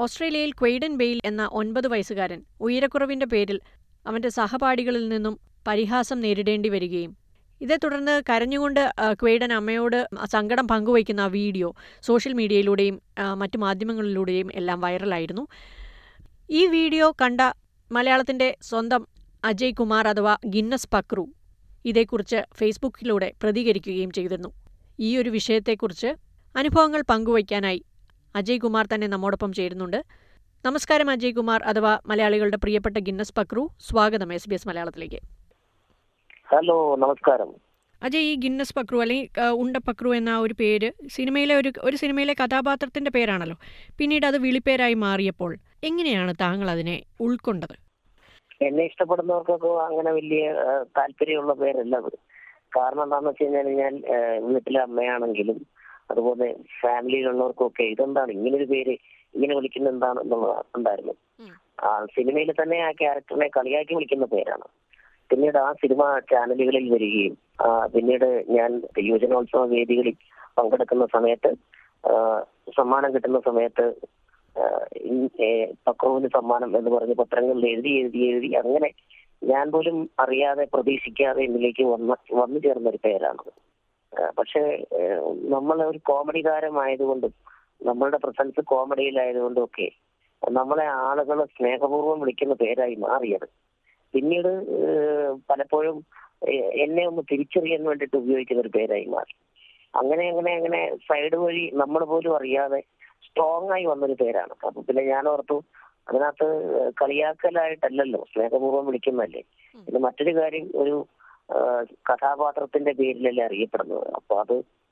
ഓസ്ട്രേലിയയിൽ ക്വെയ്ഡൻ ബെയിൽ എന്ന ഒൻപത് വയസ്സുകാരൻ ഉയരക്കുറവിന്റെ പേരിൽ അവന്റെ സഹപാഠികളിൽ നിന്നും പരിഹാസം നേരിടേണ്ടി വരികയും ഇതേ തുടർന്ന് കരഞ്ഞുകൊണ്ട് ആ, ക്വെയ്ഡൻ അമ്മയോട് സങ്കടം പങ്കുവയ്ക്കുന്ന ആ വീഡിയോ സോഷ്യൽ മീഡിയയിലൂടെയും ആ, മറ്റു മാധ്യമങ്ങളിലൂടെയും എല്ലാം വൈറലായിരുന്നു ഈ വീഡിയോ കണ്ട മലയാളത്തിന്റെ സ്വന്തം അജയ് കുമാർ അഥവാ ഗിന്നസ് പക്രു ഇതേക്കുറിച്ച് ഫേസ്ബുക്കിലൂടെ പ്രതികരിക്കുകയും ചെയ്തിരുന്നു ഈ ഒരു വിഷയത്തെക്കുറിച്ച് അനുഭവങ്ങൾ പങ്കുവയ്ക്കാനായി അജയ് കുമാർ തന്നെ നമ്മോടൊപ്പം ചേരുന്നുണ്ട് നമസ്കാരം അജയ് കുമാർ അഥവാ മലയാളികളുടെ പ്രിയപ്പെട്ട ഗിന്നസ് പക്രു സ്വാഗതം എസ് ബി എസ് മലയാളത്തിലേക്ക് ഹലോ നമസ്കാരം അജയ് ഈ ഗിന്നസ് പക്രു അല്ലെങ്കിൽ ആ, ഉണ്ട പക്രു എന്ന ആ ഒരു പേര് സിനിമയിലെ ഒരു ഒരു സിനിമയിലെ കഥാപാത്രത്തിന്റെ പേരാണല്ലോ പിന്നീട് അത് വിളിപ്പേരായി മാറിയപ്പോൾ എങ്ങനെയാണ് താങ്കൾ അതിനെ ഉൾക്കൊണ്ടത് എന്നെ ഇഷ്ടപ്പെടുന്നവർക്കൊക്കെ അങ്ങനെ വലിയ ആ, താല്പര്യമുള്ള പേരല്ല അത് കാരണം എന്താണെന്ന് വെച്ച് കഴിഞ്ഞാൽ ഞാൻ ആ, വീട്ടിലെ അമ്മയാണെങ്കിലും അതുപോലെ ഫാമിലിയിലുള്ളവർക്കൊക്കെ ഇതെന്താണ് ഇങ്ങനെ ഒരു പേര് ഇങ്ങനെ വിളിക്കുന്ന എന്താണ് എന്നുള്ളത് ഉണ്ടായിരുന്നു ഉം. ആ സിനിമയിൽ തന്നെ ആ ക്യാരക്ടറിനെ കളിയാക്കി വിളിക്കുന്ന പേരാണ് പിന്നീട് ആ സിനിമ ചാനലുകളിൽ വരികയും ആ, പിന്നീട് ഞാൻ യുവജനോത്സവ വേദികളിൽ പങ്കെടുക്കുന്ന സമയത്ത് ആ, സമ്മാനം കിട്ടുന്ന സമയത്ത് ആ, ഈ- ഏ, പക്രുവിന് സമ്മാനം എന്ന് പറഞ്ഞ് പത്രങ്ങളിൽ എഴുതി എഴുതി എഴുതി അങ്ങനെ ഞാൻ പോലും അറിയാതെ പ്രതീക്ഷിക്കാതെ എന്നിലേക്ക് വന്ന വന്നു ചേർന്ന ഒരു പേരാണത് ആ, പക്ഷേ നമ്മൾ ഒരു കോമഡി താരമായതുകൊണ്ടും നമ്മളുടെ പ്രസൻസ് കോമഡിയിലായതുകൊണ്ടും ഒക്കെ നമ്മളെ ആളുകൾ സ്നേഹപൂർവ്വം വിളിക്കുന്ന പേരായി മാറിയത് പിന്നീട് ഏഹ്, പലപ്പോഴും ഏഹ്, എന്നെ ഒന്ന് തിരിച്ചറിയാൻ വേണ്ടിയിട്ട് ഉപയോഗിക്കുന്ന ഒരു പേരായി മാറി അങ്ങനെ അങ്ങനെ അങ്ങനെ സൈഡ് വഴി നമ്മൾ പോലും അറിയാതെ സ്ട്രോങ് ആയി വന്നൊരു പേരാണ് അപ്പൊ പിന്നെ ഞാൻ ഓർത്തു അതിനകത്ത് കളിയാക്കലായിട്ടല്ലല്ലോ സ്നേഹപൂർവ്വം വിളിക്കുന്നതല്ലേ പിന്നെ മറ്റൊരു കാര്യം ഒരു ആ, കഥാപാത്രത്തിന്റെ പേരിലല്ലേ അറിയപ്പെടുന്നത് അപ്പൊ അത്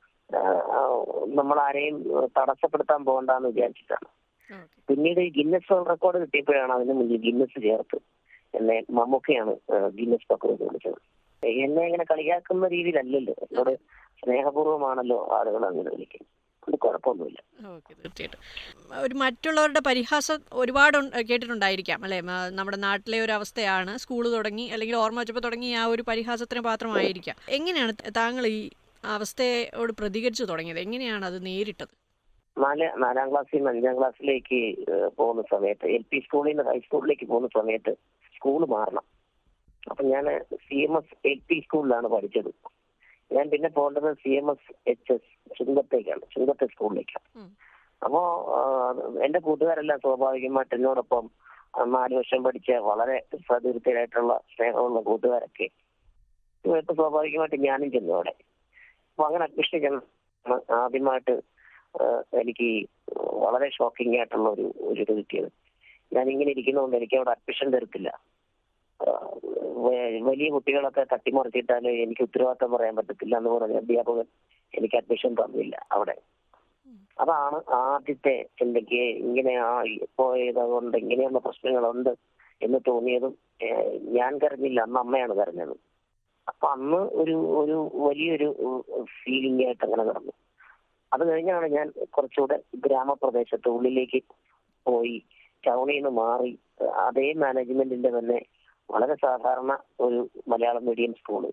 നമ്മൾ ആരെയും തടസ്സപ്പെടുത്താൻ പോകണ്ടെന്ന് വിചാരിച്ചിട്ടാണ് പിന്നീട് ഈ ഗിന്നസ് വേൾഡ് റെക്കോർഡ് കിട്ടിയപ്പോഴാണ് അതിന് മുന്നിൽ ഗിന്നസ് ചേർത്ത് എന്നെ മമ്മൂക്കയാണ് ആ, ഗിന്നസ് പക്രു എന്ന് വിളിച്ചത് എന്നെ ഇങ്ങനെ കളിയാക്കുന്ന രീതിയിലല്ലല്ലോ എന്നോട് സ്നേഹപൂർവ്വമാണല്ലോ ആളുകൾ അങ്ങനെ വിളിക്കുന്നത് അത് കുഴപ്പമൊന്നുമില്ല ഓക്കെ തീർച്ചയായിട്ടും ഒരു മറ്റുള്ളവരുടെ പരിഹാസം ഒരുപാട് ഉണ്ട്- കേട്ടിട്ടുണ്ടായിരിക്കാം അല്ലേ മ- നമ്മുടെ നാട്ടിലെ ഒരു അവസ്ഥയാണ് സ്കൂൾ തുടങ്ങി അല്ലെങ്കിൽ ഓർമ്മ വെച്ചപ്പോൾ തുടങ്ങി ആ ഒരു പരിഹാസത്തിന് പാത്രമായിരിക്കാം എങ്ങനെയാണ് ത- താങ്കൾ ഈ അവസ്ഥയോട് പ്രതികരിച്ചു തുടങ്ങിയത് എങ്ങനെയാണ് അത് നേരിട്ടത് നാല് നാലാം ക്ലാസ്സിൽ നിന്ന് അഞ്ചാം ക്ലാസ്സിലേക്ക് ഏഹ്, പോകുന്ന സമയത്ത് എൽ പി സ്കൂളിൽ നിന്ന് ഹൈസ്കൂളിലേക്ക് പോകുന്ന സമയത്ത് സ്കൂൾ മാറണം അപ്പൊ ഞാൻ C M S L P സ്കൂളിലാണ് പഠിച്ചത് ഞാൻ പിന്നെ പോകേണ്ടത് C M S H S ചുങ്കത്തേക്കാണ് ചുങ്കത്തെ സ്കൂളിലേക്കാണ് ഉം. അപ്പോ അപ്പോ എന്റെ കൂട്ടുകാരെല്ലാം സ്വാഭാവികമായിട്ട് എന്നോടൊപ്പം ആ, നാല് വർഷം പഠിച്ച വളരെ സതീർത്ഥരായിട്ടുള്ള സ്നേഹമുള്ള കൂട്ടുകാരൊക്കെ ഇപ്പൊ സ്വാഭാവികമായിട്ട് ഞാനും ചെന്നു അവിടെ അപ്പൊ അങ്ങനെ അഡ്മിഷൻ ചെന്ന് ആദ്യമായിട്ട് ആഹ് എനിക്ക് വളരെ ഷോക്കിംഗ് ആയിട്ടുള്ള ഒരു ഒരു ഇത് കിട്ടിയത് ഞാൻ ഇങ്ങനെ ഇരിക്കുന്നതുകൊണ്ട് എനിക്ക് അവിടെ അഡ്മിഷൻ തരത്തില്ല ആഹ് വ- വലിയ കുട്ടികളൊക്കെ തട്ടിമറിച്ചിട്ടാൽ എനിക്ക് ഉത്തരവാദിത്തം പറയാൻ പറ്റത്തില്ല എന്ന് പറഞ്ഞ അധ്യാപകൻ എനിക്ക് അഡ്മിഷൻ തന്നില്ല അവിടെ അതാണ് ആദ്യത്തെ എനിക്ക് ഇങ്ങനെ ആ പോയത് കൊണ്ട് ഇങ്ങനെയുള്ള പ്രശ്നങ്ങളുണ്ട് എന്ന് തോന്നിയതും ഏഹ് ഞാൻ കരഞ്ഞില്ല അന്ന് അമ്മയാണ് കരഞ്ഞത് അപ്പൊ അന്ന് ഒരു ഒരു വലിയൊരു ഫീലിംഗ് ആയിട്ട് അങ്ങനെ നടന്നു അത് കഴിഞ്ഞാണ് ഞാൻ കുറച്ചുകൂടെ ഗ്രാമപ്രദേശത്ത് ഉള്ളിലേക്ക് പോയി ടൗണിൽ നിന്ന് മാറി അതേ മാനേജ്മെന്റിന്റെ തന്നെ വളരെ സാധാരണ ഒരു Malayalam medium school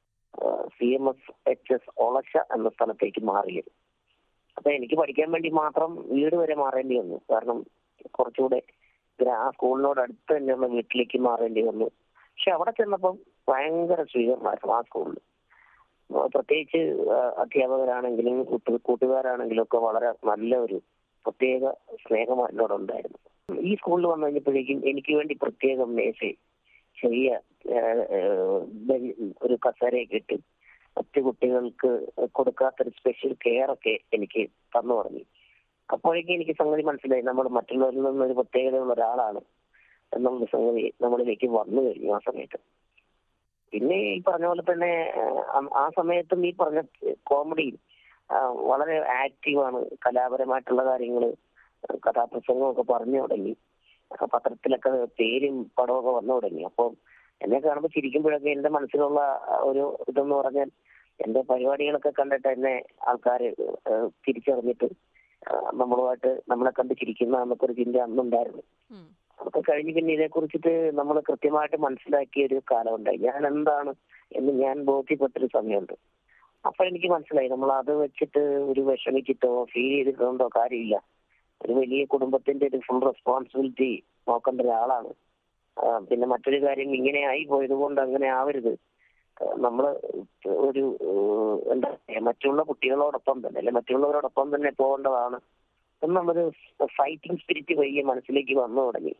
C M S H S Olassa എന്ന സ്ഥലത്തേക്ക് മാറിയത് അപ്പൊ എനിക്ക് പഠിക്കാൻ വേണ്ടി മാത്രം വീട് വരെ മാറേണ്ടി വന്നു കാരണം കുറച്ചുകൂടെ ഗ്രാ- ആ സ്കൂളിനോട് അടുത്ത് തന്നെയുള്ള വീട്ടിലേക്ക് മാറേണ്ടി വന്നു പക്ഷെ അവിടെ ചെന്നപ്പം ഭയങ്കര സ്വീകരണമായിരുന്നു ആ സ്കൂളിൽ ആ, പ്രത്യേകിച്ച് ആ, അധ്യാപകരാണെങ്കിലും കൂട്ടു- കൂട്ടുകാരാണെങ്കിലും ഒക്കെ വളരെ നല്ല ഒരു പ്രത്യേക സ്നേഹം എന്നോട് ഉണ്ടായിരുന്നു ഈ സ്കൂളിൽ വന്നു കഴിഞ്ഞപ്പോഴേക്കും എനിക്ക് വേണ്ടി പ്രത്യേകം മേശയും ചെറിയ ആ, ആ, ബെഞ്ച് ഒരു കസേരയൊക്കെ ഇട്ട് മറ്റു കുട്ടികൾക്ക് കൊടുക്കാത്തൊരു സ്പെഷ്യൽ കെയർ ഒക്കെ എനിക്ക് തന്നു തുടങ്ങി അപ്പോഴേക്കും എനിക്ക് സംഗതി മനസ്സിലായി നമ്മൾ മറ്റുള്ളവരിൽ നിന്ന് ഒരു പ്രത്യേകതയുള്ള ഒരാളാണ് എന്നുള്ള സംഗതി നമ്മളിലേക്ക് വന്നു കഴിഞ്ഞു ആ സമയത്ത് പിന്നെ ഈ പറഞ്ഞ പോലെ തന്നെ ആ, ആ സമയത്തും ഈ പറഞ്ഞ കോമഡിയും ആ, വളരെ ആക്റ്റീവാണ് കലാപരമായിട്ടുള്ള കാര്യങ്ങൾ കഥാപ്രസംഗമൊക്കെ പറഞ്ഞു തുടങ്ങി ആ, പത്രത്തിലൊക്കെ പേരും പടമൊക്കെ വന്നു തുടങ്ങി അപ്പോൾ എന്നെ കാണുമ്പോൾ ചിരിക്കുമ്പോഴൊക്കെ എന്റെ മനസ്സിലുള്ള ആ ഒരു ഇതെന്ന് പറഞ്ഞാൽ എന്റെ പരിപാടികളൊക്കെ കണ്ടിട്ട് എന്നെ ആൾക്കാർ തിരിച്ചറിഞ്ഞിട്ട് ആ, നമ്മളുമായിട്ട് നമ്മളെ കണ്ട് ചിരിക്കുന്ന എന്നൊക്കെ ചിന്ത അന്നുണ്ടായിരുന്നു ഉം. അതൊക്കെ കഴിഞ്ഞ് പിന്നെ ഇതേ കുറിച്ചിട്ട് നമ്മൾ കൃത്യമായിട്ട് മനസ്സിലാക്കിയ ഒരു കാലമുണ്ടായി ഞാൻ എന്താണ് എന്ന് ഞാൻ ബോധ്യപ്പെട്ടൊരു സമയമുണ്ട് അപ്പൊ എനിക്ക് മനസ്സിലായി നമ്മൾ അത് വെച്ചിട്ട് ഒരു വിഷമിച്ചിട്ടോ ഫീൽ ചെയ്തിട്ടുണ്ടോ കാര്യമില്ല ഒരു വലിയ കുടുംബത്തിന്റെ ഒരു ഫുൾ റെസ്പോൺസിബിലിറ്റി നോക്കേണ്ട ഒരാളാണ് ആ, പിന്നെ മറ്റൊരു കാര്യം ഇങ്ങനെ ആയി പോയത് കൊണ്ട് അങ്ങനെ ആവരുത് നമ്മൾ ഒരു ഏഹ്, എന്താ പറയാ മറ്റുള്ള കുട്ടികളോടൊപ്പം തന്നെ അല്ലെ മറ്റുള്ളവരോടൊപ്പം തന്നെ പോകേണ്ടതാണ് എന്നുള്ളൊരു ഫൈറ്റിംഗ് സ്പിരിറ്റ് പയ്യെ മനസ്സിലേക്ക് വന്നു തുടങ്ങി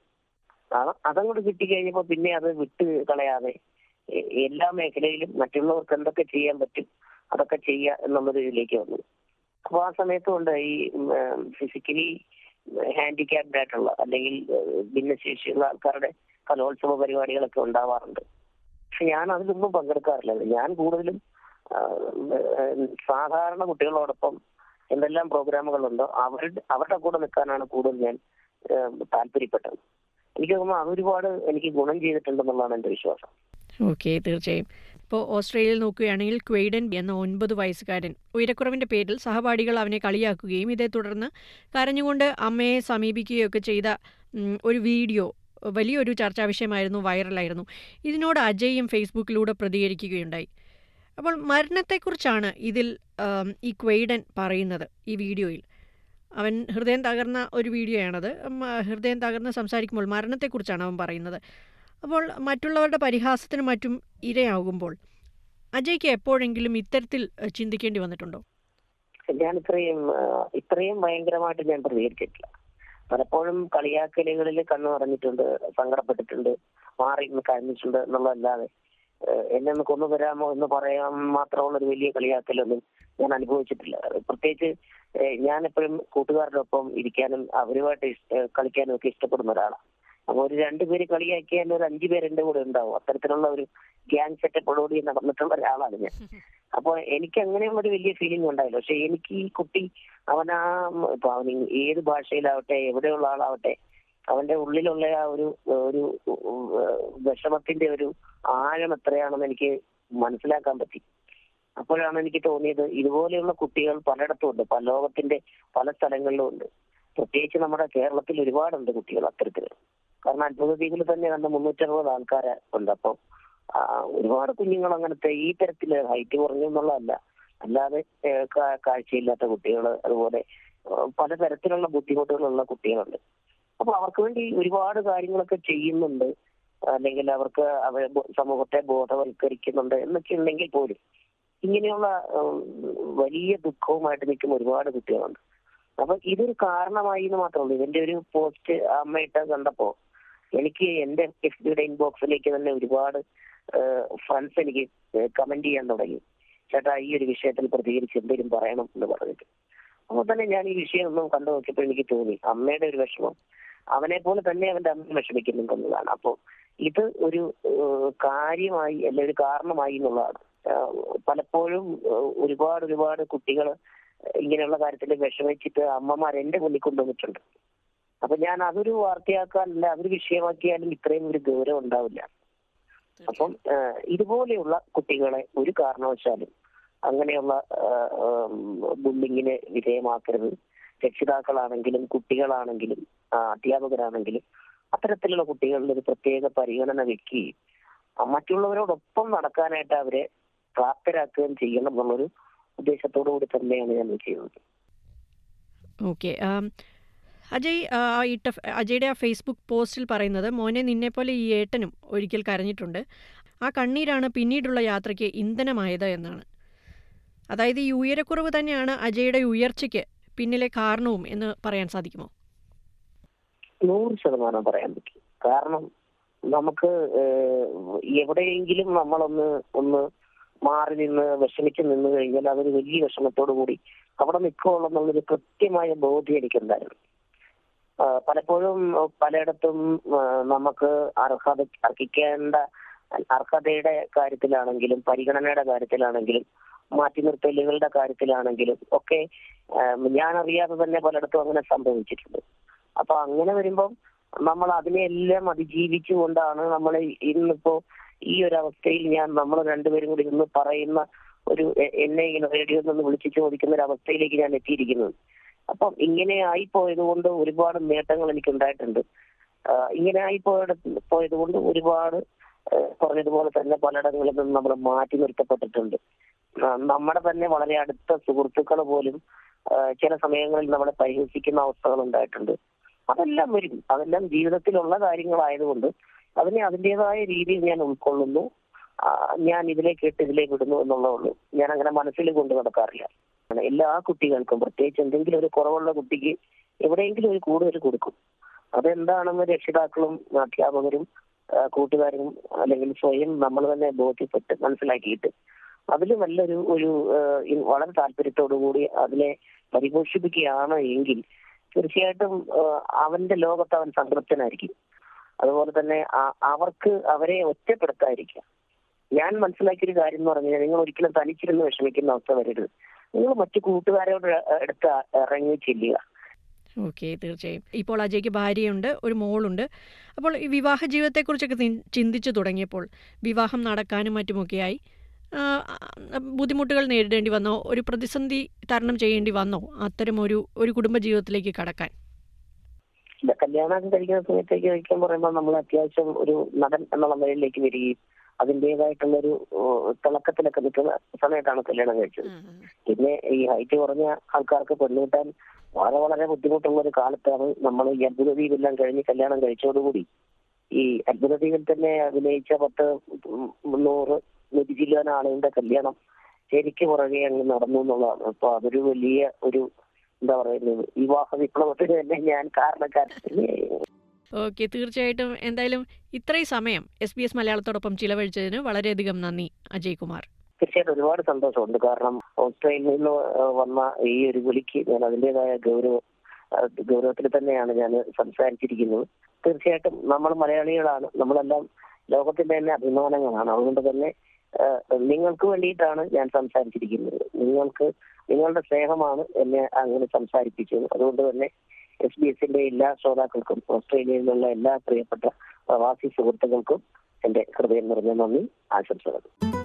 ആ- അതങ്ങോട്ട് കിട്ടിക്കഴിഞ്ഞപ്പോ പിന്നെ അത് വിട്ട് കളയാതെ എ- എല്ലാ മേഖലയിലും മറ്റുള്ളവർക്ക് എന്തൊക്കെ ചെയ്യാൻ പറ്റും അതൊക്കെ ചെയ്യുക എന്നുള്ളൊരു ഇതിലേക്ക് വന്നു അപ്പൊ ആ സമയത്ത് കൊണ്ട് ഈ ഫിസിക്കലി ഹാൻഡിക്യാപ്ഡ് ആയിട്ടുള്ള അല്ലെങ്കിൽ ഏഹ്, ഭിന്നശേഷിയുള്ള ആൾക്കാരുടെ കലോത്സവ പരിപാടികളൊക്കെ ഉണ്ടാവാറുണ്ട് പക്ഷെ ഞാൻ അതിലൊന്നും പങ്കെടുക്കാറില്ല ഞാൻ കൂടുതലും ആ, ഏഹ്, സാധാരണ കുട്ടികളോടൊപ്പം എന്തെല്ലാം പ്രോഗ്രാമുകളുണ്ടോ അവരുടെ അവരുടെ കൂടെ നിൽക്കാനാണ് കൂടുതൽ ഞാൻ ഏഹ്, താല്പര്യപ്പെട്ടത് എനിക്ക് തോന്നുന്നു അതൊരുപാട് എനിക്ക് ഗുണം ചെയ്തിട്ടുണ്ടെന്നുള്ളതാണ് എന്റെ വിശ്വാസം ഓക്കെ തീർച്ചയായും ഇപ്പോൾ ഓസ്ട്രേലിയയിൽ നോക്കുകയാണെങ്കിൽ ക്വെയ്ഡൻ എന്ന ഒൻപത് വയസ്സുകാരൻ ഉയരക്കുറവിൻ്റെ പേരിൽ സഹപാഠികൾ അവനെ കളിയാക്കുകയും ഇതേ തുടർന്ന് കരഞ്ഞുകൊണ്ട് അമ്മയെ സമീപിക്കുകയൊക്കെ ചെയ്ത ഉം, ഒരു വീഡിയോ വലിയൊരു ചർച്ചാ വിഷയമായിരുന്നു വൈറലായിരുന്നു ഇതിനോട് അജയും ഫേസ്ബുക്കിലൂടെ പ്രതികരിക്കുകയുണ്ടായി അപ്പോൾ മരണത്തെക്കുറിച്ചാണ് ഇതിൽ ആം, ഈ ക്വെയ്ഡൻ പറയുന്നത് ഈ വീഡിയോയിൽ അവൻ ഹൃദയം തകർന്ന ഒരു വീഡിയോയാണത് ഉം, ആ, ഹൃദയം തകർന്ന് സംസാരിക്കുമ്പോൾ മരണത്തെക്കുറിച്ചാണ് അവൻ പറയുന്നത് അപ്പോൾ മറ്റുള്ളവരുടെ പരിഹാസത്തിനും മറ്റും ഇരയാകുമ്പോൾ അജയ്ക്ക് എപ്പോഴെങ്കിലും ഇത്തരത്തിൽ അഹ്, ചിന്തിക്കേണ്ടി വന്നിട്ടുണ്ടോ ഞാൻ ഇത്രയും ആ, ഇത്രയും ഭയങ്കരമായിട്ട് ഞാൻ പ്രതികരിച്ചിട്ടില്ല പലപ്പോഴും കളിയാക്കലുകളിൽ കണ്ണു പറഞ്ഞിട്ടുണ്ട് സങ്കടപ്പെട്ടിട്ടുണ്ട് മാറി നിന്ന് കരഞ്ഞിട്ടുണ്ട് എന്നുള്ളതല്ലാതെ ഏഹ്, എന്നെ ഒന്ന് കൊന്നു തരാമോ എന്ന് പറയാൻ മാത്രമുള്ള ഒരു വലിയ കളിയാക്കലൊന്നും ഞാൻ അനുഭവിച്ചിട്ടില്ല പ്രത്യേകിച്ച് ഏഹ്, ഞാൻ എപ്പോഴും കൂട്ടുകാരുടെ ഒപ്പം ഇരിക്കാനും അവരുമായിട്ട് ഇഷ്- ഏഹ്, കളിക്കാനും ഒക്കെ ഇഷ്ടപ്പെടുന്ന ഒരാളാണ് അപ്പൊ ഒരു രണ്ടുപേര് കളിയാക്കിയാൽ ഒരു അഞ്ചു പേര് എന്റെ കൂടെ ഉണ്ടാവും അത്തരത്തിലുള്ള ഒരു ഗ്യാങ് സെറ്റപ്പോടുകൂടി നടന്നിട്ടുള്ള ഒരാളാണ് ഞാൻ അപ്പൊ എനിക്ക് അങ്ങനെയുള്ള ഒരു വലിയ ഫീലിംഗ് ഉണ്ടായില്ല പക്ഷെ എനിക്ക് ഈ കുട്ടി അവൻ ആ ഇപ്പൊ അവൻ ഏത് ഭാഷയിലാവട്ടെ എവിടെയുള്ള ആളാവട്ടെ അവന്റെ ഉള്ളിലുള്ള ആ ഒരു ഒരു ഏഹ്, വിഷമത്തിന്റെ ഒരു ആഴം എത്രയാണെന്ന് എനിക്ക് മനസ്സിലാക്കാൻ പറ്റി അപ്പോഴാണ് എനിക്ക് തോന്നിയത് ഇതുപോലെയുള്ള കുട്ടികൾ പലയിടത്തും ഉണ്ട് പല ലോകത്തിന്റെ പല സ്ഥലങ്ങളിലും ഉണ്ട് പ്രത്യേകിച്ച് നമ്മുടെ കേരളത്തിൽ ഒരുപാടുണ്ട് കുട്ടികൾ അത്തരത്തിൽ കാരണം അത്ഭുത ദ്വീപിൽ തന്നെ കണ്ട മുന്നൂറ്ററുപത് ആൾക്കാരെ ഉണ്ട് അപ്പൊ ആ, ഒരുപാട് കുഞ്ഞുങ്ങൾ അങ്ങനത്തെ ഈ തരത്തില് ഹൈറ്റ് കുറഞ്ഞു എന്നുള്ളതല്ല അല്ലാതെ ഏഹ്, കാ- കാഴ്ചയില്ലാത്ത കുട്ടികൾ അതുപോലെ ഏഹ്, പലതരത്തിലുള്ള ബുദ്ധിമുട്ടുകളുള്ള കുട്ടികളുണ്ട് അപ്പൊ അവർക്ക് വേണ്ടി ഒരുപാട് കാര്യങ്ങളൊക്കെ ചെയ്യുന്നുണ്ട് അല്ലെങ്കിൽ അവർക്ക് അവരെ ബോ- സമൂഹത്തെ ബോധവൽക്കരിക്കുന്നുണ്ട് എന്നൊക്കെ ഉണ്ടെങ്കിൽ പോലും ഇങ്ങനെയുള്ള ഉം, വലിയ ദുഃഖവുമായിട്ട് നിൽക്കുന്ന ഒരുപാട് കുട്ടികളുണ്ട് അപ്പൊ ഇതൊരു കാരണമായി എന്ന് മാത്രമല്ല ഇതിന്റെ ഒരു പോസ്റ്റ് അമ്മയിട്ട് കണ്ടപ്പോ എനിക്ക് എന്റെ എഫ് ബിയുടെ ഇൻബോക്സിലേക്ക് തന്നെ ഒരുപാട് ഫ്രണ്ട്സ് എനിക്ക് കമന്റ് ചെയ്യാൻ തുടങ്ങി ചേട്ടാ ഈ ഒരു വിഷയത്തിൽ പ്രതികരിച്ച് എന്തെങ്കിലും പറയണം എന്ന് പറഞ്ഞിട്ട് അപ്പോൾ തന്നെ ഞാൻ ഈ വിഷയം ഒന്നും കണ്ടു നോക്കിയപ്പോൾ എനിക്ക് തോന്നി അമ്മയുടെ ഒരു വിഷമം അവനെ പോലെ തന്നെ അവന്റെ അമ്മ വിഷമിക്കുന്നുണ്ടെന്നതാണ് അപ്പോൾ ഇത് ഒരു ഏഹ്, കാര്യമായി അല്ലെ ഒരു കാരണമായി എന്നുള്ളതാണ് ഏഹ്, പലപ്പോഴും ഏഹ്, ഒരുപാട് ഒരുപാട് കുട്ടികൾ ഇങ്ങനെയുള്ള കാര്യത്തിൽ വിഷമിച്ചിട്ട് അമ്മമാർ എന്റെ മുന്നിൽ കൊണ്ടുവന്നിട്ടുണ്ട് അപ്പൊ ഞാൻ അതൊരു വാർത്തയാക്കാനല്ല അതൊരു വിഷയമാക്കിയാലും ഇത്രയും ഒരു ഗൗരവം ഉണ്ടാവില്ല അപ്പം ഏഹ്, ഇതുപോലെയുള്ള കുട്ടികളെ ഒരു കാരണവശാലും അങ്ങനെയുള്ള ബുള്ളിങ്ങിന് വിധേയമാക്കരുത് രക്ഷിതാക്കളാണെങ്കിലും കുട്ടികളാണെങ്കിലും ആ, അധ്യാപകരാണെങ്കിലും അത്തരത്തിലുള്ള കുട്ടികളിൽ ഒരു പ്രത്യേക പരിഗണന വെക്കുകയും ആ, മറ്റുള്ളവരോടൊപ്പം നടക്കാനായിട്ട് അവരെ പ്രാപ്തരാക്കുകയും ചെയ്യണം എന്നുള്ളൊരു ഉദ്ദേശത്തോടു കൂടി തന്നെയാണ് ഞാൻ ഇത് ചെയ്യുന്നത് ഓക്കെ അജയ് ആ, ഇട്ട അജയുടെ ആ ഫേസ്ബുക്ക് പോസ്റ്റിൽ പറയുന്നത് മോനെ നിന്നെപ്പോലെ ഈ ഏട്ടനും ഒരിക്കൽ കരഞ്ഞിട്ടുണ്ട് ആ കണ്ണീരാണ് പിന്നീടുള്ള യാത്രയ്ക്ക് ഇന്ധനമായത് എന്നാണ് അതായത് ഈ ഉയരക്കുറവ് തന്നെയാണ് അജയുടെ ഉയർച്ചയ്ക്ക് പിന്നിലെ കാരണവും എന്ന് പറയാൻ സാധിക്കുമോ നൂറ് ശതമാനം പറയാൻ പറ്റും കാരണം നമുക്ക് ഏഹ്, എവിടെയെങ്കിലും നമ്മളൊന്ന് ഒന്ന് മാറി നിന്ന് വിഷമിച്ച് നിന്ന് കഴിഞ്ഞാൽ അതൊരു വലിയ വിഷമത്തോടു കൂടി അവിടെ നിൽക്കുള്ളൂ എന്നുള്ളൊരു കൃത്യമായ ബോധ്യം എനിക്കുണ്ടായിരുന്നു ആ, പലപ്പോഴും പലയിടത്തും ആ, നമുക്ക് അർഹത അർഹിക്കേണ്ട അർഹതയുടെ കാര്യത്തിലാണെങ്കിലും പരിഗണനയുടെ കാര്യത്തിലാണെങ്കിലും മാറ്റി നിർത്തലുകളുടെ കാര്യത്തിലാണെങ്കിലും ഒക്കെ ആ, ഞാൻ അറിയാതെ തന്നെ പലയിടത്തും അങ്ങനെ സംഭവിച്ചിട്ടുണ്ട് അപ്പൊ അങ്ങനെ വരുമ്പം നമ്മൾ അതിനെല്ലാം അതിജീവിച്ചുകൊണ്ടാണ് നമ്മൾ ഇന്നിപ്പോ ഈ ഒരു അവസ്ഥയിൽ ഞാൻ നമ്മൾ രണ്ടുപേരും കൂടി ഇന്ന് പറയുന്ന ഒരു എ- എന്നെ ഇങ്ങനെ റേഡിയോയിൽ നിന്ന് വിളിച്ചു ചോദിക്കുന്ന ഒരു അവസ്ഥയിലേക്ക് ഞാൻ എത്തിയിരിക്കുന്നത് അപ്പം ഇങ്ങനെ ആയിപ്പോയത് കൊണ്ട് ഒരുപാട് നേട്ടങ്ങൾ എനിക്ക് ഉണ്ടായിട്ടുണ്ട് ആ, ഇങ്ങനെ ആയിപ്പോയത് പോയത് കൊണ്ട് ഒരുപാട് ആ, പറഞ്ഞതുപോലെ തന്നെ പലയിടങ്ങളിൽ നിന്നും നമ്മൾ മാറ്റി നിർത്തപ്പെട്ടിട്ടുണ്ട് ആ, നമ്മുടെ തന്നെ വളരെ അടുത്ത സുഹൃത്തുക്കൾ പോലും ആ, ചില സമയങ്ങളിൽ നമ്മളെ പരിഹസിക്കുന്ന അവസ്ഥകൾ ഉണ്ടായിട്ടുണ്ട് അതെല്ലാം വരും അതെല്ലാം ജീവിതത്തിലുള്ള കാര്യങ്ങളായതുകൊണ്ട് അതിനെ അതിൻ്റെതായ രീതിയിൽ ഞാൻ ഉൾക്കൊള്ളുന്നു ആ, ഞാൻ ഇതിലേക്ക് ഇട്ട് ഇതിലേക്ക് ഇടുന്നു എന്നുള്ളതേ ഉള്ളൂ ഞാൻ അങ്ങനെ മനസ്സിൽ കൊണ്ടു നടക്കാറില്ല അങ്ങനെ എല്ലാ കുട്ടികൾക്കും പ്രത്യേകിച്ച് എന്തെങ്കിലും ഒരു കുറവുള്ള കുട്ടിക്ക് എവിടെയെങ്കിലും ഒരു കൂടുതൽ കൊടുക്കും അതെന്താണെന്ന് രക്ഷിതാക്കളും അധ്യാപകരും ആ, കൂട്ടുകാരും അല്ലെങ്കിൽ സ്വയം നമ്മൾ തന്നെ ബോധ്യപ്പെട്ട് മനസ്സിലാക്കിയിട്ട് അതിൽ നല്ലൊരു ഒരു ആ, ഇ- വളരെ താല്പര്യത്തോടു കൂടി അതിനെ പരിപോഷിപ്പിക്കുകയാണ് എങ്കിൽ തീർച്ചയായിട്ടും ആ, അവന്റെ ലോകത്ത് അവൻ സംതൃപ്തനായിരിക്കും അതുപോലെ തന്നെ ആ- അവർക്ക് അവരെ ഒറ്റപ്പെടുത്താതിരിക്കുക ഞാൻ മനസ്സിലാക്കിയൊരു കാര്യം എന്ന് പറഞ്ഞാൽ നിങ്ങൾ ഒരിക്കലും തനിച്ചിരുന്ന് വിഷമിക്കുന്ന അവസ്ഥ വരരുത് നിങ്ങൾ മറ്റു കൂട്ടുകാരോട് എടുത്ത് ഇറങ്ങി ചെല്ലുക ഓക്കെ തീർച്ചയായും ഇപ്പോൾ അജയ്ക്ക് ഭാര്യയുണ്ട് ഒരു മോളുണ്ട് അപ്പോൾ ഈ വിവാഹ ജീവിതത്തെക്കുറിച്ചൊക്കെ തി- ചിന്തിച്ചു തുടങ്ങിയപ്പോൾ വിവാഹം നടക്കാനും മറ്റുമൊക്കെയായി ആ, ആ, ബുദ്ധിമുട്ടുകൾ നേരിടേണ്ടി വന്നോ ഒരു പ്രതിസന്ധി തരണം ചെയ്യേണ്ടി വന്നോ അത്തരം ഒരു ഒരു കുടുംബ ജീവിതത്തിലേക്ക് കടക്കാൻ ഇല്ല കല്യാണം കഴിക്കുന്ന സമയത്തേക്ക് കഴിക്കാൻ പറയുമ്പോൾ നമ്മൾ അത്യാവശ്യം ഒരു നടൻ എന്നുള്ള നിലയിലേക്ക് വരികയും അതിൻ്റെതായിട്ടുള്ള ഒരു തിളക്കത്തിലൊക്കെ നിൽക്കുന്ന സമയത്താണ് കല്യാണം കഴിച്ചത് പിന്നെ ഈ ഹൈറ്റ് കുറഞ്ഞ ആൾക്കാർക്ക് പെണ്ണ് കിട്ടാൻ വളരെ വളരെ ബുദ്ധിമുട്ടുള്ള ഒരു കാലത്താണ് നമ്മൾ ഈ അത്ഭുത ദ്വീപെല്ലാം കഴിഞ്ഞ് കല്യാണം കഴിച്ചതോടുകൂടി ഈ അത്ഭുത ദ്വീപിൽ തന്നെ അഭിനയിച്ച പത്ത് നൂറ് നൂറ്റി ചില്ലാൻ ആളുകളുടെ കല്യാണം ശരിക്ക് പുറകെ അങ്ങ് നടന്നു എന്നുള്ളതാണ് അപ്പൊ അതൊരു വലിയ ഒരു എന്താ പറയുന്നത് വിവാഹ വിപ്ലവത്തിന് തന്നെ ഞാൻ കാരണക്കാരൻ ഓക്കെ തീർച്ചയായിട്ടും എന്തായാലും ഇത്രയും സമയം എസ് ബി എസ് മലയാളത്തോടൊപ്പം ചിലവഴിച്ചതിന് വളരെയധികം നന്ദി അജയ് കുമാർ തീർച്ചയായിട്ടും ഒരുപാട് സന്തോഷമുണ്ട് കാരണം ഓസ്ട്രേലിയയിൽ നിന്ന് വന്ന ഈ ഒരു വിളിക്ക് ഞാൻ അതിൻ്റെതായ ഗൗരവം ആ, ഗൗരവത്തിൽ തന്നെയാണ് ഞാൻ സംസാരിച്ചിരിക്കുന്നത് തീർച്ചയായിട്ടും നമ്മൾ മലയാളികളാണ് നമ്മളെല്ലാം ലോകത്തിന്റെ തന്നെ അഭിമാനങ്ങളാണ് അതുകൊണ്ട് തന്നെ ആ, നിങ്ങൾക്ക് വേണ്ടിയിട്ടാണ് ഞാൻ സംസാരിച്ചിരിക്കുന്നത് നിങ്ങൾക്ക് നിങ്ങളുടെ സ്നേഹമാണ് എന്നെ അങ്ങനെ സംസാരിപ്പിച്ചത് അതുകൊണ്ട് തന്നെ എസ് ബി എസിന്റെ എല്ലാ ശ്രോതാക്കൾക്കും ഓസ്ട്രേലിയയിൽ നിന്നുള്ള എല്ലാ പ്രിയപ്പെട്ട പ്രവാസി സുഹൃത്തുക്കൾക്കും എന്റെ ഹൃദയം നിറഞ്ഞ നന്ദി ആശംസകൾ